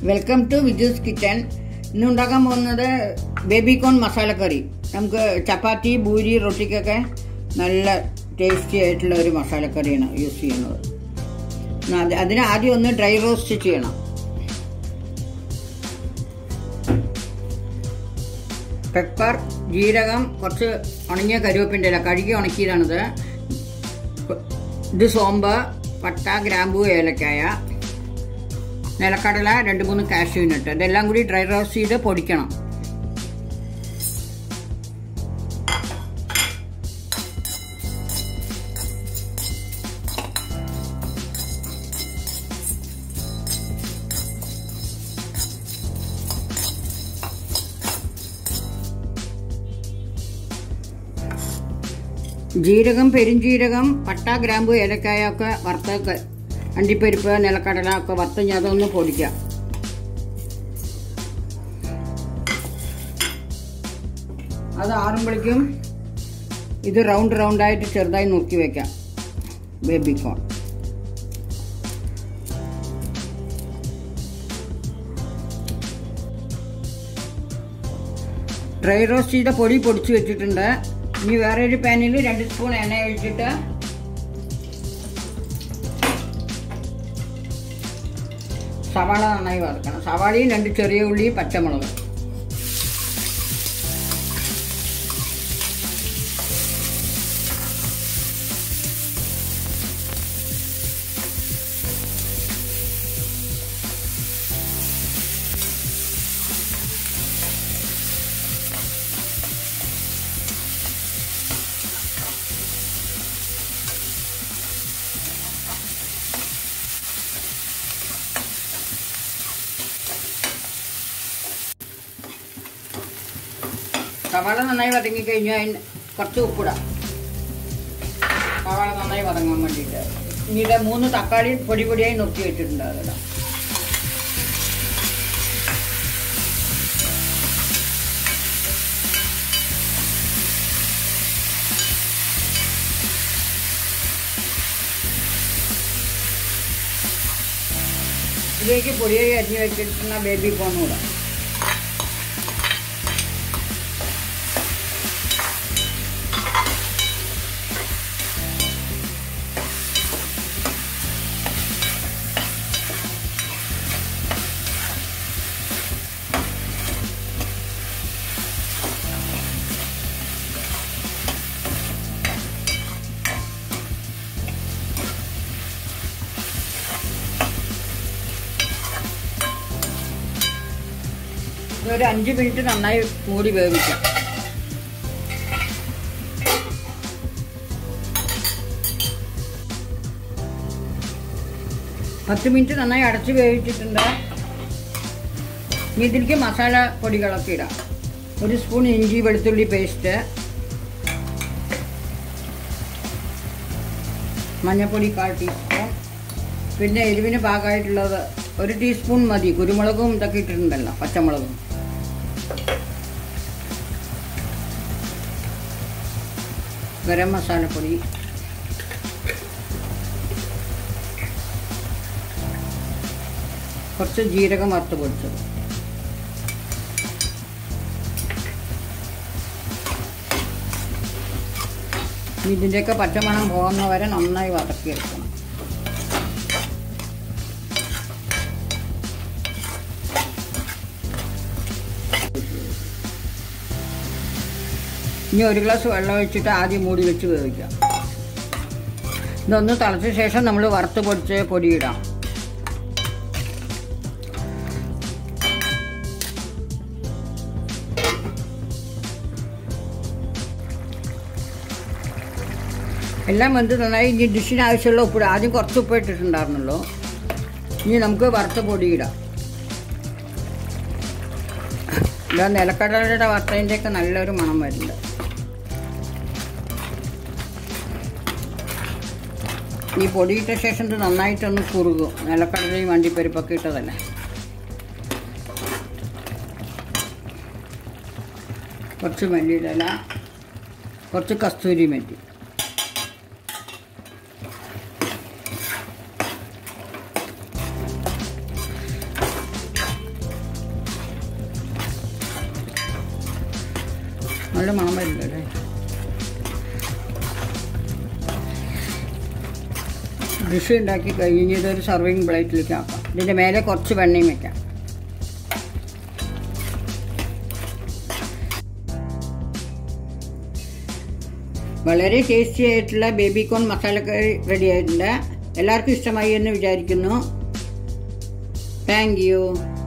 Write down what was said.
welcome to വിജൂസ് kitchen ഇന്ന് ഉണ്ടാക്കാൻ പോകുന്നത് ബേബി കോൺ മസാലക്കറി നമുക്ക് ചപ്പാത്തി പൂരി റൊട്ടിക്കൊക്കെ നല്ല ടേസ്റ്റി ആയിട്ടുള്ള ഒരു മസാലക്കറിയാണ് യൂസ് ചെയ്യുന്നത് അത് അതിന് ആദ്യം ഒന്ന് ഡ്രൈ റോസ്റ്റ് ചെയ്യണം പെപ്പർ ജീരകം കുറച്ച് ഉണങ്ങിയ കരുവേപ്പിൻ്റെ ഇല കഴുകി ഉണക്കിയതാണിത് ഇത് സോമ്പ് പട്ട ഗ്രാമ്പു ഏലക്കായ നിലക്കടല രണ്ട് മൂന്ന് കാഷ്യൂനട്ട് ഇതെല്ലാം കൂടി ഡ്രൈ റോസ്റ്റ് ചെയ്ത് പൊടിക്കണം ജീരകം പെരുംജീരകം പട്ട ഗ്രാമ്പു ഏലക്കായ ഒക്കെ വറുത്തൊക്കെ അണ്ടിപ്പരിപ്പ് നിലക്കടല ഒക്കെ വറുത്ത് ഞാൻ അതൊന്ന് പൊടിക്കാം അത് ആറുമ്പോഴേക്കും ഇത് റൗണ്ട് റൗണ്ടായിട്ട് ചെറുതായി നുറുക്കി വെക്കാം ബേബി കോൺ ഡ്രൈ റോസ്റ്റ് ചെയ്ത പൊടി പൊടിച്ച് വെച്ചിട്ടുണ്ട് ഇനി വേറെ ഒരു പാനിൽ രണ്ട് സ്പൂൺ എണ്ണ ഒഴിച്ചിട്ട് സവാള നന്നായി വറുക്കണം സവാളയും രണ്ട് ചെറിയ ഉള്ളിയും പച്ചമുളക് സവാള നന്നായി വതങ്ങി കഴിഞ്ഞാൽ അതിന് കുറച്ച് ഉപ്പിടാം സവാള നന്നായി വതങ്ങാൻ വേണ്ടിയിട്ട് ഇനിയുടെ മൂന്ന് തക്കാളി പൊടി പൊടിയായി നുറുക്കി വെച്ചിട്ടുണ്ട് അതിടാം ഇതിലേക്ക് പൊടിയായി അരിഞ്ഞ് വെച്ചിട്ടുള്ള ബേബി കോൺ കൂടാം ഒരു അഞ്ച് മിനിറ്റ് നന്നായി മൂടി വേവിക്കാം പത്ത് മിനിറ്റ് നന്നായി അടച്ച് വേവിച്ചിട്ടുണ്ട് ഇനി ഇതിലേക്ക് മസാല പൊടികളൊക്കെ ഇടാം ഒരു സ്പൂൺ ഇഞ്ചി വെളുത്തുള്ളി പേസ്റ്റ് മഞ്ഞൾപ്പൊടി കാൽ ടീസ്പൂൺ പിന്നെ എരിവിന് പാകമായിട്ടുള്ളത് ഒരു ടീസ്പൂൺ മതി കുരുമുളകും ഇതൊക്കെ ഇട്ടിട്ടുണ്ടല്ലോ പച്ചമുളകും ഗരം മസാലപ്പൊടി കുറച്ച് ജീരകം വറുത്ത് പൊടിച്ചത് ഇതിൻ്റെയൊക്കെ പച്ചമണം പോകുന്ന വരെ നന്നായി വതക്കിയെടുക്കണം ഇനി ഒരു ഗ്ലാസ് വെള്ളം ഒഴിച്ചിട്ട് ആദ്യം മൂടി വെച്ച് വേവിക്കാം ഇതൊന്ന് തിളച്ച ശേഷം നമ്മൾ വറുത്ത് പൊടിച്ച് പൊടിയിടാം എല്ലാം വെന്ത് നന്നായി ഇനി ഡിഷിന് ആവശ്യമുള്ള ഉപ്പിടാം ആദ്യം കുറച്ച് ഉപ്പ് ഇട്ടിട്ടുണ്ടായിരുന്നല്ലോ ഇനി നമുക്ക് വറുത്ത പൊടിയിടാം ഇതാ നിലക്കടലയുടെ വറുത്തതിൻ്റെയൊക്കെ നല്ലൊരു മണം വരുന്നുണ്ട് ഈ പൊടിയിട്ട ശേഷം ഇത് നന്നായിട്ടൊന്ന് കുറുകും നിലക്കടലയും വണ്ടിപ്പരിപ്പൊക്കെ ഇട്ടതല്ലേ കുറച്ച് മല്ലിയില കുറച്ച് കസ്തൂരി മെറ്റി നല്ല മണം വരുന്നല്ലേ ഡിഷ് ഉണ്ടാക്കി കഴിഞ്ഞ് ഇതൊരു സർവിങ് പ്ലേറ്റിലേക്ക് ആക്കാം ഇതിൻ്റെ മേലെ കുറച്ച് വെണ്ണയും വെക്കാം വളരെ ടേസ്റ്റി ആയിട്ടുള്ള ബേബി കോൺ മസാലക്കറി റെഡി ആയിട്ടുണ്ട് എല്ലാവർക്കും ഇഷ്ടമായി എന്ന് വിചാരിക്കുന്നു താങ്ക് യു